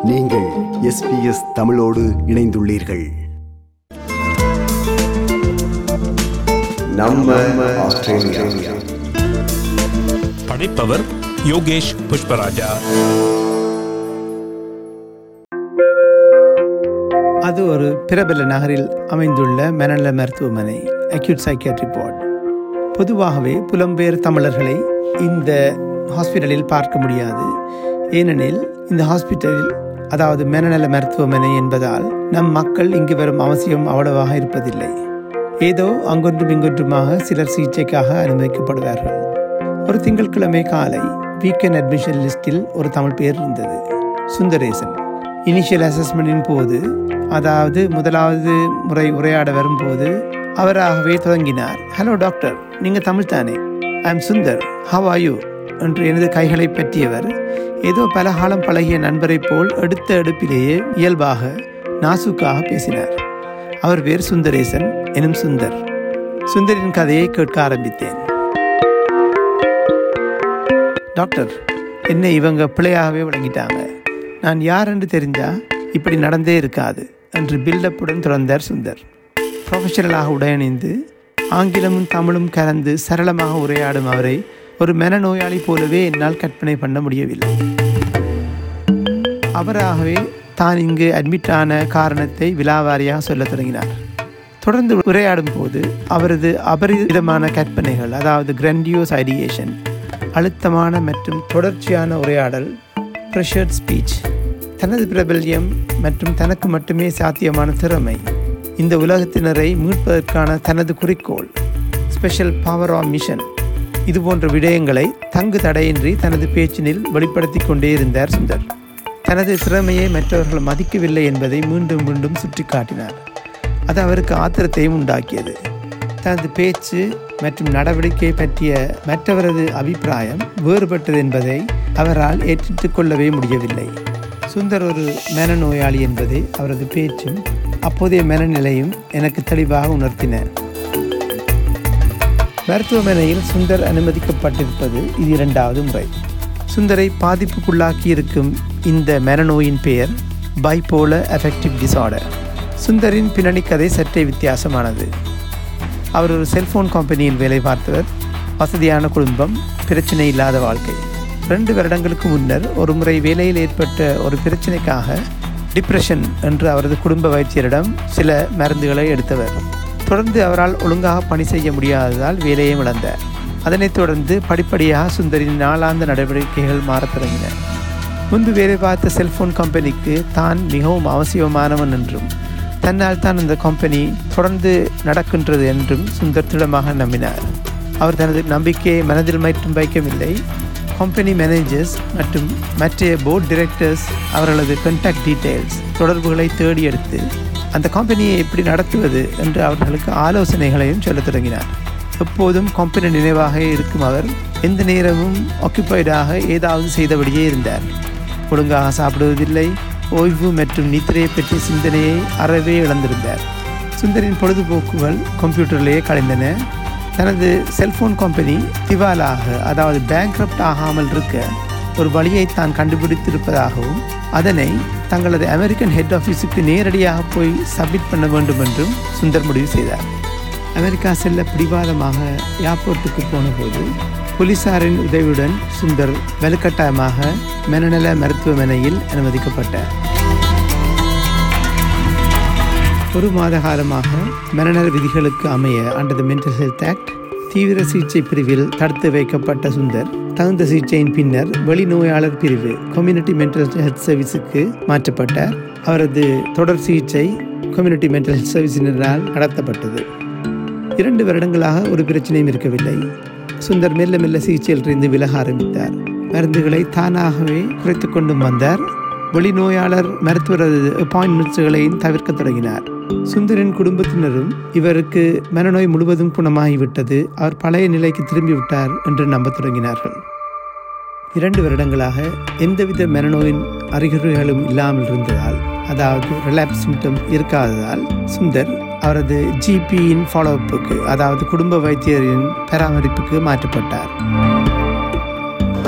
நீங்கள் எஸ்பிஎஸ் தமிழோடு இணைந்துள்ளீர்கள் நம்ம ஆஸ்திரேலியா படைப்பவர் யோகேஷ் புஷ்பராஜா அது ஒரு பிரபல நகரில் அமைந்துள்ள மனநல மருத்துவமனை அக்யூட் சைக்கியாட்ரி வார்டு பொதுவாகவே புலம்பெயர் தமிழர்களை இந்த ஹாஸ்பிட்டலில் பார்க்க முடியாது ஏனெனில் இந்த ஹாஸ்பிட்டலில் அதாவது மனநல மருத்துவமனை என்பதால் நம் மக்கள் இங்கு வரும் அவசியம் அவ்வளவாக இருப்பதில்லை ஏதோ அங்கொன்றும் இங்கொன்றுமாக சிலர் சிகிச்சைக்காக அனுமதிக்கப்படுவார்கள் ஒரு திங்கட்கிழமை காலை வீக்கெண்ட் அட்மிஷன் லிஸ்டில் ஒரு தமிழ் பேர் இருந்தது சுந்தரேசன் இனிஷியல் அசஸ்மெண்டின் போது அதாவது முதலாவது முறை உரையாட வரும்போது அவராகவே தொடங்கினார் ஹலோ டாக்டர் நீங்க தமிழ் தானே I am Sundar how are you என்று எனது கைகளை பற்றியவர் ஏதோ பல காலம் பழகிய நண்பரைப் போல் எடுத்த எடுப்பிலேயே இயல்பாக நாசுக்காக பேசினார் அவர் பேர் சுந்தரேசன் எனும் சுந்தர் சுந்தரின் கதையை கேட்க ஆரம்பித்தேன் டாக்டர் என்ன இவங்க பிழையாகவே விளங்கிட்டாங்க நான் யார் என்று தெரிஞ்சா இப்படி நடந்தே இருக்காது என்று பில்டப்புடன் துறந்தார் சுந்தர் ப்ரொஃபஷனலாக உடையணிந்து ஆங்கிலமும் தமிழும் கலந்து சரளமாக உரையாடும் அவரை ஒரு மனநோயாளி போலவே என்னால் கற்பனை பண்ண முடியவில்லை அவராகவே தான் இங்கு அட்மிட் ஆன காரணத்தை விலாவாரியாக சொல்லத் தொடங்கினார் தொடர்ந்து உரையாடும் போது அவரது அபரிதமான கற்பனைகள் அதாவது கிரண்டியோஸ் ஐடியேஷன் அழுத்தமான மற்றும் தொடர்ச்சியான உரையாடல் ப்ரெஷர்ட் ஸ்பீச் தனது பிரபல்யம் மற்றும் தனக்கு மட்டுமே சாத்தியமான திறமை இந்த உலகத்தினரை மீட்பதற்கான தனது குறிக்கோள் ஸ்பெஷல் பவர் ஆஃப் மிஷன் இது போன்ற விடயங்களை தங்கு தடையின்றி தனது பேச்சினில் வெளிப்படுத்தி கொண்டே இருந்தார் சுந்தர் தனது திறமையை மற்றவர்கள் மதிக்கவில்லை என்பதை மீண்டும் மீண்டும் சுட்டிக்காட்டினார் அது அவருக்கு ஆத்திரத்தையும் உண்டாக்கியது தனது பேச்சு மற்றும் நடவடிக்கை பற்றிய மற்றவரது அபிப்பிராயம் வேறுபட்டது என்பதை அவரால் ஏற்றுக் கொள்ளவே முடியவில்லை சுந்தர் ஒரு மனநோயாளி என்பதை அவரது பேச்சும் அப்போதைய மனநிலையும் எனக்கு தெளிவாக உணர்த்தின மருத்துவமனையில் சுந்தர் அனுமதிக்கப்பட்டிருப்பது இது இரண்டாவது முறை சுந்தரை பாதிப்புக்குள்ளாக்கி இருக்கும் இந்த மனநோயின் பெயர் பைபோல அஃபெக்டிவ் டிசார்டர் சுந்தரின் பின்னணி கதை சற்றே வித்தியாசமானது அவர் ஒரு செல்போன் கம்பெனியில் வேலை பார்த்தவர் வசதியான குடும்பம் பிரச்சனை இல்லாத வாழ்க்கை ரெண்டு வருடங்களுக்கு முன்னர் ஒரு முறை வேலையில் ஏற்பட்ட ஒரு பிரச்சனைக்காக டிப்ரெஷன் என்று அவரது குடும்ப வைத்தியரிடம் சில மருந்துகளை எடுத்தவர் தொடர்ந்து அவரால் ஒழுங்காக பணி செய்ய முடியாததால் வேலையை இழந்தார் அதனைத் தொடர்ந்து படிப்படியாக சுந்தரின் நாளாந்த நடவடிக்கைகள் மாறத் தொடங்கின முன்பு வேலை பார்த்த செல்போன் கம்பெனிக்கு தான் மிகவும் அவசியமானவன் என்றும் தன்னால் தான் அந்த கம்பெனி தொடர்ந்து நடக்கின்றது என்றும் சுந்தர் திடமாக நம்பினார் அவர் தனது நம்பிக்கையை மனதில் மட்டும் வைக்கவில்லை கம்பெனி மேனேஜர்ஸ் மற்றும் மற்ற போர்ட் டிரெக்டர்ஸ் அவர்களது கண்டாக்ட் டீட்டெயில்ஸ் தொடர்புகளை தேடி எடுத்து அந்த கம்பெனியை எப்படி நடத்துவது என்று அவர்களுக்கு ஆலோசனைகளையும் சொல்லத் தொடங்கினார் எப்போதும் கம்பெனி நினைவாக இருக்கும் அவர் எந்த நேரமும் ஆக்குப்பைடாக ஏதாவது செய்தபடியே இருந்தார் ஒழுங்காக சாப்பிடுவதில்லை ஓய்வு மற்றும் நித்திரையை பற்றிய சிந்தனையை அறவே இழந்திருந்தார் சுந்தரின் பொழுதுபோக்குகள் கம்ப்யூட்டர்லேயே கலைந்தன தனது செல்போன் கம்பெனி திவாலாக அதாவது பேங்க்ரப்ட் ஆகாமல் இருக்க ஒரு வழியை தான் கண்டுபிடித்திருப்பதாகவும் அதனை தங்களது அமெரிக்கன் ஹெட் ஆஃபீஸுக்கு நேரடியாக போய் சப்மிட் பண்ண வேண்டும் என்றும் சுந்தர் முடிவு செய்தார் அமெரிக்கா செல்ல பிடிவாதமாக ஏர்போர்ட்டுக்கு போனபோது போலீசாரின் உதவியுடன் சுந்தர் வலுக்கட்டாயமாக மனநல மருத்துவமனையில் அனுமதிக்கப்பட்டார் ஒரு மாத காலமாக மனநல விதிகளுக்கு அமைய under the mental health act தீவிர சிகிச்சை பிரிவில் தடுத்து வைக்கப்பட்ட சுந்தர் தகுந்த சிகிச்சையின் பின்னர் வெளிநோயாளர் பிரிவு கம்யூனிட்டி மென்டல் ஹெல்த் சர்வீஸுக்கு மாற்றப்பட்டார் அவரது தொடர் சிகிச்சை கம்யூனிட்டி மென்டல் ஹெல்த் சர்வீஸினரால் நடத்தப்பட்டது இரண்டு வருடங்களாக ஒரு பிரச்சனையும் இருக்கவில்லை சுந்தர் மெல்ல மெல்ல சிகிச்சையிலிருந்து விலக ஆரம்பித்தார் மருந்துகளை தானாகவே குறைத்து கொண்டும் வந்தார் வெளிநோயாளர் மருத்துவரது அப்பாயின்மெண்ட்ஸுகளையும் தவிர்க்க தொடங்கினார் சுந்தரின் குடும்பத்தினரும் இவருக்கு மனநோய் முழுவதும் குணமாகிவிட்டது அவர் பழைய நிலைக்கு திரும்பிவிட்டார் என்று நம்பத் தொடங்கினார்கள் இரண்டு வருடங்களாக எந்தவித மனநோயின் அறிகுறிகளும் இல்லாமல் இருந்ததால் அதாவது ரிலாப்ஸ் சிம்டம் இருக்காததால் சுந்தர் அவரது ஜிபியின் ஃபாலோஅப்புக்கு அதாவது குடும்ப வைத்தியரின் பராமரிப்புக்கு மாற்றப்பட்டார்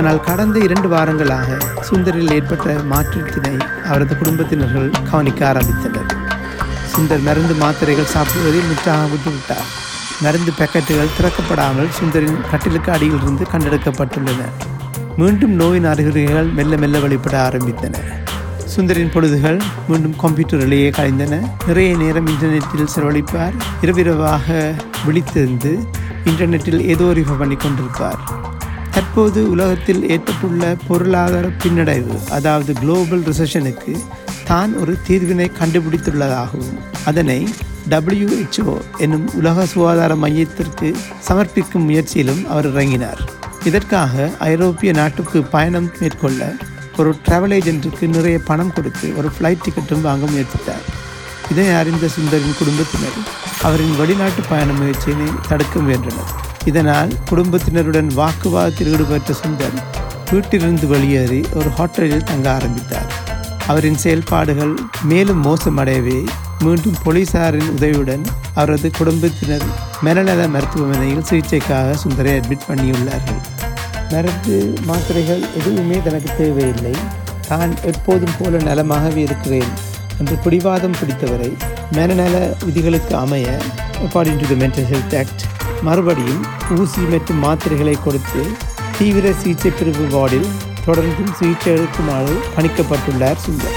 ஆனால் கடந்த இரண்டு வாரங்களாக சுந்தரில் ஏற்பட்ட மாற்றத்தினை அவரது குடும்பத்தினர்கள் கவனிக்க ஆரம்பித்தனர் சுந்தர் மருந்து மாத்திரைகள் சாப்பிடுவதை முற்றாக விட்டுவிட்டார் மருந்து பேக்கெட்டுகள் திறக்கப்படாமல் சுந்தரின் கட்டிலுக்கு அடியில் இருந்து கண்டெடுக்கப்பட்டுள்ளன மீண்டும் நோயின் அறிகுறிகள் மெல்ல மெல்ல வெளிப்பட ஆரம்பித்தன சுந்தரின் பொழுதுகள் மீண்டும் கம்ப்யூட்டரிலேயே கழிந்தன நிறைய நேரம் இன்டர்நெட்டில் செலவழிப்பார் இரவிரவாக விழித்திருந்து இன்டர்நெட்டில் ஏதோ ரிஃபர் பண்ணி கொண்டிருப்பார் தற்போது உலகத்தில் ஏற்பட்டுள்ள பொருளாதார பின்னடைவு அதாவது குளோபல் ரிசெஷனுக்கு தான் ஒரு தீர்வினை கண்டுபிடித்துள்ளதாகவும் அதனை WHO என்னும் உலக சுகாதார மையத்திற்கு சமர்ப்பிக்கும் முயற்சியிலும் அவர் இறங்கினார் இதற்காக ஐரோப்பிய நாட்டுக்கு பயணம் மேற்கொள்ள ஒரு டிராவல் ஏஜென்ட்டுக்கு நிறைய பணம் கொடுத்து ஒரு ஃப்ளைட் டிக்கெட்டும் வாங்க முயற்சித்தார் இதனை அறிந்த சுந்தரின் குடும்பத்தினர் அவரின் வெளிநாட்டு பயண முயற்சியினை தடுக்க முயன்றனர் இதனால் குடும்பத்தினருடன் வாக்குவாதத்தில் ஈடுபட்ட சுந்தர் வீட்டிலிருந்து வெளியேறி ஒரு ஹோட்டலில் தங்க ஆரம்பித்தார் அவரின் செயல்பாடுகள் மேலும் மோசமடையவே மீண்டும் போலீசாரின் உதவியுடன் அவரது குடும்பத்தினர் மனநல மருத்துவமனையில் சிகிச்சைக்காக சுந்தரை அட்மிட் பண்ணியுள்ளார்கள் மருந்து மாத்திரைகள் எதுவுமே தனக்கு தேவையில்லை தான் எப்போதும் போல நலமாகவே இருக்கிறேன் என்று பிடிவாதம் பிடித்தவரை மனநல விதிகளுக்கு அமைய according to the mental health act மறுபடியும் ஊசி மற்றும் மாத்திரைகளை கொடுத்து தீவிர சிகிச்சை பிரிவு வார்டில் தொடர்ந்தும் சிகிச்சை எடுக்குமாறு பணிக்கப்பட்டுள்ளார் சுந்தர்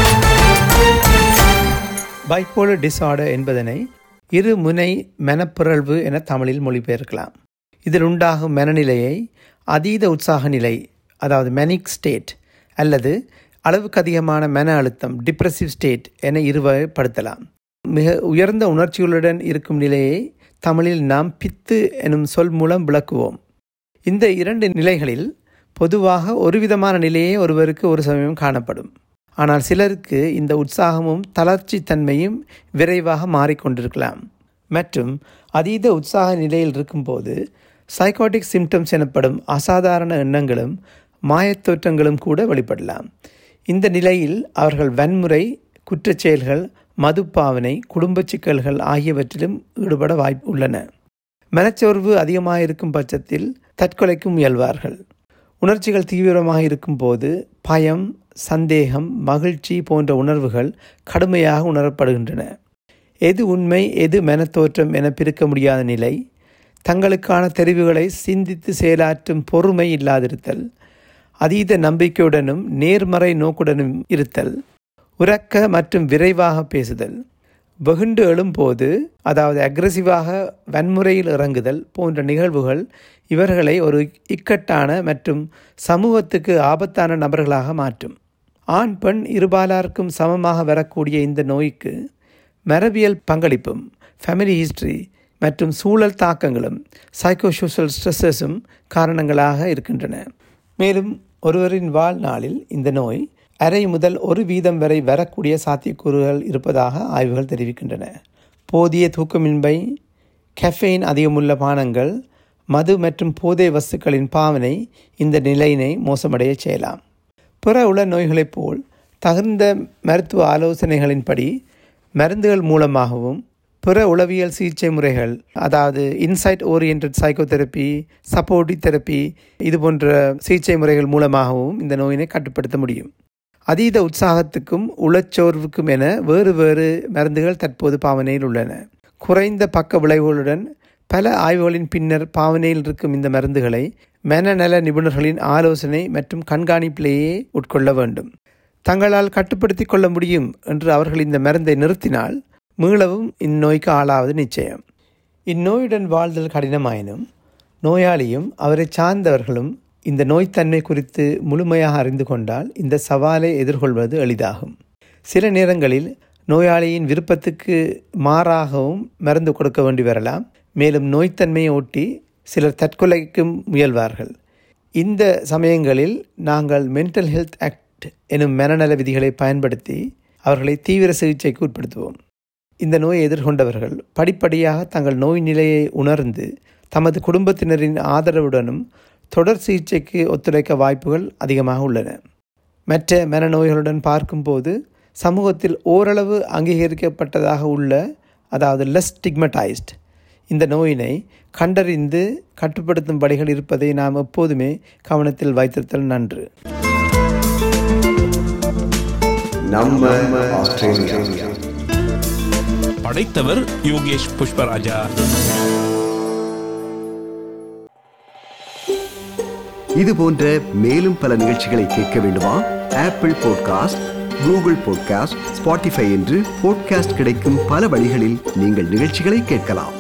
பைப்போலர் டிஸார்டர் என்பதனை இரு முனை மனப்பிறழ்வு என தமிழில் மொழிபெயர்க்கலாம் இதில் உண்டாகும் மனநிலையை அதீத உற்சாக நிலை அதாவது மெனிக் ஸ்டேட் அல்லது அளவுக்கு அதிகமான மன அழுத்தம் டிப்ரெசிவ் ஸ்டேட் என இருவகைப்படுத்தலாம் மிக உயர்ந்த உணர்ச்சிகளுடன் இருக்கும் நிலையை தமிழில் நாம் பித்து எனும் சொல் மூலம் விளக்குவோம் இந்த இரண்டு நிலைகளில் பொதுவாக ஒரு விதமான நிலையே ஒருவருக்கு ஒரு சமயம் காணப்படும் ஆனால் சிலருக்கு இந்த உற்சாகமும் தளர்ச்சி தன்மையும் விரைவாக மாறிக்கொண்டிருக்கலாம் மற்றும் அதீத உற்சாக நிலையில் இருக்கும்போது சைக்காட்டிக் சிம்டம்ஸ் எனப்படும் அசாதாரண எண்ணங்களும் மாயத்தோற்றங்களும் கூட வெளிப்படலாம் இந்த நிலையில் அவர்கள் வன்முறை குற்றச் செயல்கள் மதுப்பாவனை குடும்ப சிக்கல்கள் ஆகியவற்றிலும் ஈடுபட வாய்ப்பு உள்ளன மனச்சோர்வு அதிகமாக இருக்கும் பட்சத்தில் தற்கொலைக்கு முயல்வார்கள் உணர்ச்சிகள் தீவிரமாக இருக்கும்போது பயம் சந்தேகம் மகிழ்ச்சி போன்ற உணர்வுகள் கடுமையாக உணரப்படுகின்றன எது உண்மை எது மனத்தோற்றம் என பிரிக்க முடியாத நிலை தங்களுக்கான தெரிவுகளை சிந்தித்து செயலாற்றும் பொறுமை இல்லாதிருத்தல் அதீத நம்பிக்கையுடனும் நேர்மறை நோக்குடனும் இருத்தல் உறக்க மற்றும் விரைவாக பேசுதல் வெகுண்டு எழும்போது அதாவது அக்ரஸிவாக வன்முறையில் இறங்குதல் போன்ற நிகழ்வுகள் இவர்களை ஒரு இக்கட்டான மற்றும் சமூகத்துக்கு ஆபத்தான நபர்களாக மாற்றும் ஆண் பெண் இருபாலாருக்கும் சமமாக வரக்கூடிய இந்த நோய்க்கு மரபியல் பங்களிப்பும் ஃபேமிலி ஹிஸ்டரி மற்றும் சூழல் தாக்கங்களும் சைக்கோசோஷியல் ஸ்ட்ரெஸ்ஸஸும் காரணங்களாக இருக்கின்றன மேலும் ஒருவரின் வாழ்நாளில் இந்த நோய் அரை முதல் ஒரு வீதம் வரை வரக்கூடிய சாத்தியக்கூறுகள் இருப்பதாக ஆய்வுகள் தெரிவிக்கின்றன போதிய தூக்கமின்மை கெஃபைன் அதிகமுள்ள பானங்கள் மது மற்றும் போதை வஸ்துக்களின் பாவனை இந்த நிலையினை மோசமடைய செய்யலாம் பிற உள நோய்களைப் போல் தகுந்த மருத்துவ ஆலோசனைகளின்படி மருந்துகள் மூலமாகவும் பிற உளவியல் சிகிச்சை முறைகள் அதாவது insight orient psychotherapy supportive therapy இது போன்ற சிகிச்சை முறைகள் மூலமாகவும் இந்த நோயினை கட்டுப்படுத்த முடியும் அதீத உற்சாகத்துக்கும் உளச்சோர்வுக்கும் என வேறு வேறு மருந்துகள் தற்போது பாவனையில் உள்ளன குறைந்த பக்க விளைவுகளுடன் பல ஆய்வுகளின் பின்னர் பாவனையில் இருக்கும் இந்த மருந்துகளை மனநல நிபுணர்களின் ஆலோசனை மற்றும் கண்காணிப்பிலேயே உட்கொள்ள வேண்டும் தங்களால் கட்டுப்படுத்தி கொள்ள முடியும் என்று அவர்கள் இந்த மருந்தை நிறுத்தினால் மீளவும் இந்நோய்க்கு ஆளாவது நிச்சயம் இந்நோயுடன் வாழ்தல் கடினமாயினும் நோயாளியும் அவரை சார்ந்தவர்களும் இந்த நோய்த்தன்மை குறித்து முழுமையாக அறிந்து கொண்டால் இந்த சவாலை எதிர்கொள்வது எளிதாகும் சில நேரங்களில் நோயாளியின் விருப்பத்துக்கு மாறாகவும் மருந்து கொடுக்க வேண்டி வரலாம் மேலும் நோய்த்தன்மையை ஒட்டி சிலர் தற்கொலைக்கும் முயல்வார்கள் இந்த சமயங்களில் நாங்கள் மென்டல் ஹெல்த் ஆக்ட் எனும் மனநல விதிகளை பயன்படுத்தி அவர்களை தீவிர சிகிச்சைக்கு உட்படுத்துவோம் இந்த நோயை எதிர்கொண்டவர்கள் படிப்படியாக தங்கள் நோய் நிலையை உணர்ந்து தமது குடும்பத்தினரின் ஆதரவுடனும் தொடர் சிகிச்சைக்கு ஒத்துழைக்க வாய்ப்புகள் அதிகமாக உள்ளன மற்ற மனநோய்களுடன் பார்க்கும்போது சமூகத்தில் ஓரளவு அங்கீகரிக்கப்பட்டதாக உள்ள அதாவது லெஸ் ஸ்டிக்மடைஸ்ட் இந்த நோயினை கண்டறிந்து கட்டுப்படுத்தும் படிகள் இருப்பதை நாம் எப்போதுமே கவனத்தில் வைத்திருத்தல் நன்று நம்ம ஆஸ்திரேலியா படைத்தவர் யோகேஷ் புஷ்பராஜா இது போன்ற மேலும் பல நிகழ்ச்சிகளை கேட்க வேண்டுமா Apple podcast Google podcast Spotify என்று பாட்காஸ்ட் கிடைக்கும் பல வழிகளில் நீங்கள் நிகழ்ச்சிகளை கேட்கலாம்